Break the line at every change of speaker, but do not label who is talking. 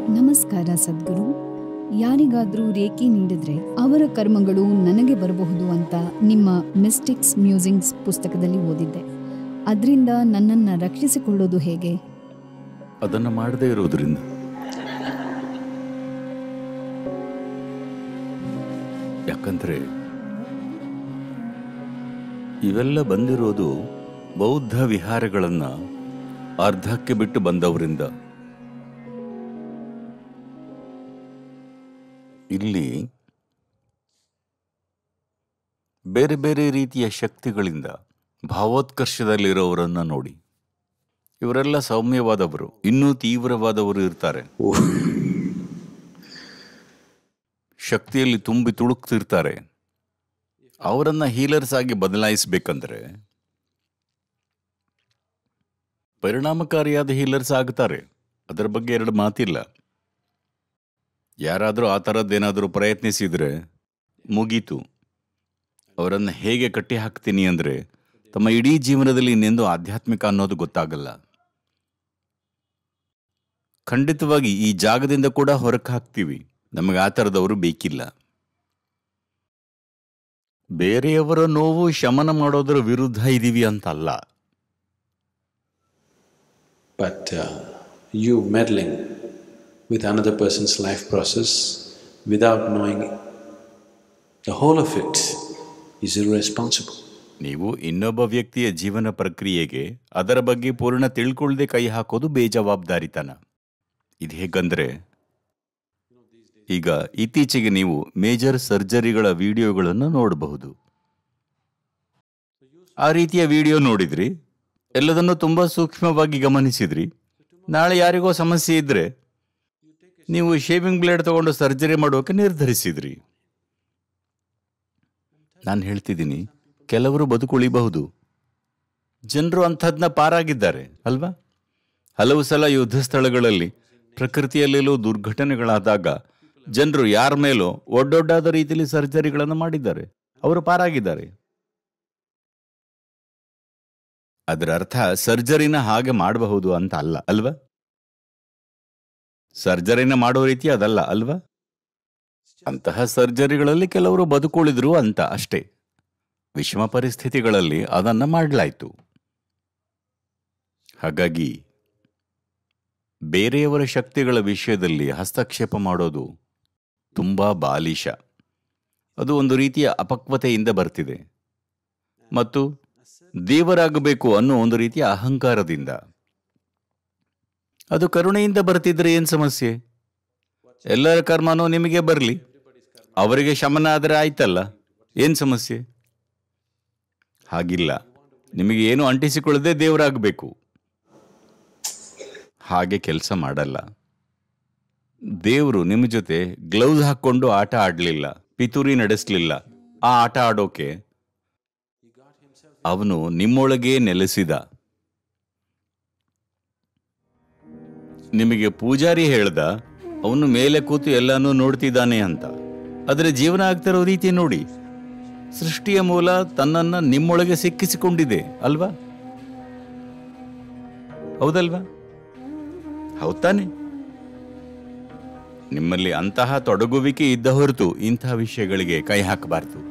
ನಮಸ್ಕಾರ ಸದ್ಗುರು ಯಾರಿಗಾದ್ರೂ ರೇಖೆ ನೀಡಿದ್ರೆ ಅವರ ಕರ್ಮಗಳು ನನಗೆ ಬರಬಹುದು ಅಂತ ನಿಮ್ಮ ಮಿಸ್ಟಿಕ್ಸ್ ಮ್ಯೂಸಿಂಗ್ಸ್ ಪುಸ್ತಕದಲ್ಲಿ ಓದಿದ್ದೆ ಅದರಿಂದ ನನ್ನನ್ನು ರಕ್ಷಿಸಿಕೊಳ್ಳೋದು ಹೇಗೆ
ಅದನ್ನು ಮಾಡದೇ ಇರೋದ್ರಿಂದ ಯಾಕಂದ್ರೆ ಇವೆಲ್ಲ ಬಂದಿರೋದು ಬೌದ್ಧ ವಿಹಾರಗಳನ್ನ ಅರ್ಧಕ್ಕೆ ಬಿಟ್ಟು ಬಂದವರಿಂದ ಇಲ್ಲಿ ಬೇರೆ ಬೇರೆ ರೀತಿಯ ಶಕ್ತಿಗಳಿಂದ ಭಾವೋತ್ಕರ್ಷದಲ್ಲಿರೋವರನ್ನ ನೋಡಿ ಇವರೆಲ್ಲ ಸೌಮ್ಯವಾದವರು ಇನ್ನೂ ತೀವ್ರವಾದವರು ಇರ್ತಾರೆ ಶಕ್ತಿಯಲ್ಲಿ ತುಂಬಿ ತುಳುಕ್ತಿರ್ತಾರೆ ಅವರನ್ನ ಹೀಲರ್ಸ್ ಆಗಿ ಬದಲಾಯಿಸಬೇಕಂದ್ರೆ ಪರಿಣಾಮಕಾರಿಯಾದ ಹೀಲರ್ಸ್ ಆಗ್ತಾರೆ ಅದರ ಬಗ್ಗೆ ಎರಡು ಮಾತಿಲ್ಲ ಯಾರಾದರೂ ಆ ಥರದ್ದೇನಾದರೂ ಪ್ರಯತ್ನಿಸಿದ್ರೆ ಮುಗೀತು ಅವರನ್ನು ಹೇಗೆ ಕಟ್ಟಿ ಹಾಕ್ತೀನಿ ಅಂದರೆ ತಮ್ಮ ಇಡೀ ಜೀವನದಲ್ಲಿ ಇನ್ನೆಂದು ಆಧ್ಯಾತ್ಮಿಕ ಅನ್ನೋದು ಗೊತ್ತಾಗಲ್ಲ ಖಂಡಿತವಾಗಿ ಈ ಜಾಗದಿಂದ ಕೂಡ ಹೊರಕ್ಕೆ ಹಾಕ್ತೀವಿ ನಮಗೆ ಆ ಥರದವರು ಬೇಕಿಲ್ಲ ಬೇರೆಯವರ ನೋವು ಶಮನ ಮಾಡೋದರ ವಿರುದ್ಧ ಇದೀವಿ ಅಂತಲ್ಲ
But uh, you meddling with another person's life process without knowing the whole of it is irresponsible.
ನೀವು ಇನ್ನೊಬ್ಬ ವ್ಯಕ್ತಿಯ ಜೀವನ ಪ್ರಕ್ರಿಯೆಗೆ ಅದರ ಬಗ್ಗೆ ಪೂರ್ಣ ತಿಳ್ಕೊಳ್ಳದೆ ಕೈ ಹಾಕೋದು ಬೇಜವಾಬ್ದಾರಿತನ ಇದು ಹೇಗಂದ್ರೆ ಈಗ ಇತ್ತೀಚೆಗೆ ನೀವು ಮೇಜರ್ ಸರ್ಜರಿಗಳ ವಿಡಿಯೋಗಳನ್ನು ನೋಡಬಹುದು ಆ ರೀತಿಯ ವಿಡಿಯೋ ನೋಡಿದ್ರಿ ಎಲ್ಲದನ್ನು ತುಂಬಾ ಸೂಕ್ಷ್ಮವಾಗಿ ಗಮನಿಸಿದ್ರಿ ನಾಳೆ ಯಾರಿಗೋ ಸಮಸ್ಯೆ ಇದ್ರೆ ನೀವು ಶೇವಿಂಗ್ ಬ್ಲೇಡ್ ತಗೊಂಡು ಸರ್ಜರಿ ಮಾಡೋಕೆ ನಿರ್ಧರಿಸಿದ್ರಿ ನಾನು ಹೇಳ್ತಿದ್ದೀನಿ ಕೆಲವರು ಬದುಕುಳಿಬಹುದು ಜನರು ಅಂಥದ್ನ ಪಾರಾಗಿದ್ದಾರೆ ಅಲ್ವಾ ಹಲವು ಸಲ ಯುದ್ಧ ಸ್ಥಳಗಳಲ್ಲಿ ಪ್ರಕೃತಿಯಲ್ಲೆಲ್ಲೋ ದುರ್ಘಟನೆಗಳಾದಾಗ ಜನರು ಯಾರ ಮೇಲೋ ಒಡ್ಡೊಡ್ಡಾದ ರೀತಿಯಲ್ಲಿ ಸರ್ಜರಿಗಳನ್ನು ಮಾಡಿದ್ದಾರೆ ಅವರು ಪಾರಾಗಿದ್ದಾರೆ ಅದರ ಅರ್ಥ ಸರ್ಜರಿನ ಹಾಗೆ ಮಾಡಬಹುದು ಅಂತ ಅಲ್ಲ ಅಲ್ವಾ ಸರ್ಜರಿನ ಮಾಡೋ ರೀತಿ ಅದಲ್ಲ ಅಲ್ವಾ ಅಂತಹ ಸರ್ಜರಿಗಳಲ್ಲಿ ಕೆಲವರು ಬದುಕುಳಿದ್ರು ಅಂತ ಅಷ್ಟೇ ವಿಷಮ ಪರಿಸ್ಥಿತಿಗಳಲ್ಲಿ ಅದನ್ನ ಮಾಡಲಾಯಿತು ಹಾಗಾಗಿ ಬೇರೆಯವರ ಶಕ್ತಿಗಳ ವಿಷಯದಲ್ಲಿ ಹಸ್ತಕ್ಷೇಪ ಮಾಡೋದು ತುಂಬಾ ಬಾಲಿಶ ಅದು ಒಂದು ರೀತಿಯ ಅಪಕ್ವತೆಯಿಂದ ಬರ್ತಿದೆ ಮತ್ತು ದೇವರಾಗಬೇಕು ಅನ್ನೋ ಒಂದು ರೀತಿಯ ಅಹಂಕಾರದಿಂದ ಅದು ಕರುಣೆಯಿಂದ ಬರ್ತಿದ್ರೆ ಏನ್ ಸಮಸ್ಯೆ ಎಲ್ಲರ ಕರ್ಮನೂ ನಿಮಗೆ ಬರಲಿ ಅವರಿಗೆ ಶಮನ ಆದರೆ ಆಯ್ತಲ್ಲ ಏನ್ ಸಮಸ್ಯೆ ಹಾಗಿಲ್ಲ ನಿಮಗೆ ಏನು ಅಂಟಿಸಿಕೊಳ್ಳದೆ ದೇವರಾಗಬೇಕು ಹಾಗೆ ಕೆಲಸ ಮಾಡಲ್ಲ ದೇವರು ನಿಮ್ಮ ಜೊತೆ ಗ್ಲೌಸ್ ಹಾಕೊಂಡು ಆಟ ಆಡಲಿಲ್ಲ ಪಿತೂರಿ ನಡೆಸಲಿಲ್ಲ ಆ ಆಟ ಆಡೋಕೆ ಅವನು ನಿಮ್ಮೊಳಗೇ ನೆಲೆಸಿದ ನಿಮಗೆ ಪೂಜಾರಿ ಹೇಳ್ದ ಅವನು ಮೇಲೆ ಕೂತು ಎಲ್ಲಾನು ನೋಡ್ತಿದ್ದಾನೆ ಅಂತ ಆದರೆ ಜೀವನ ಆಗ್ತಿರೋ ರೀತಿ ನೋಡಿ ಸೃಷ್ಟಿಯ ಮೂಲ ತನ್ನನ್ನ ನಿಮ್ಮೊಳಗೆ ಸಿಕ್ಕಿಸಿಕೊಂಡಿದೆ ಅಲ್ವಾ ಹೌದಲ್ವಾ ಹೌದ್ ತಾನೆ ನಿಮ್ಮಲ್ಲಿ ಅಂತಹ ತೊಡಗುವಿಕೆ ಇದ್ದ ಹೊರತು ಇಂತಹ ವಿಷಯಗಳಿಗೆ ಕೈ ಹಾಕಬಾರ್ದು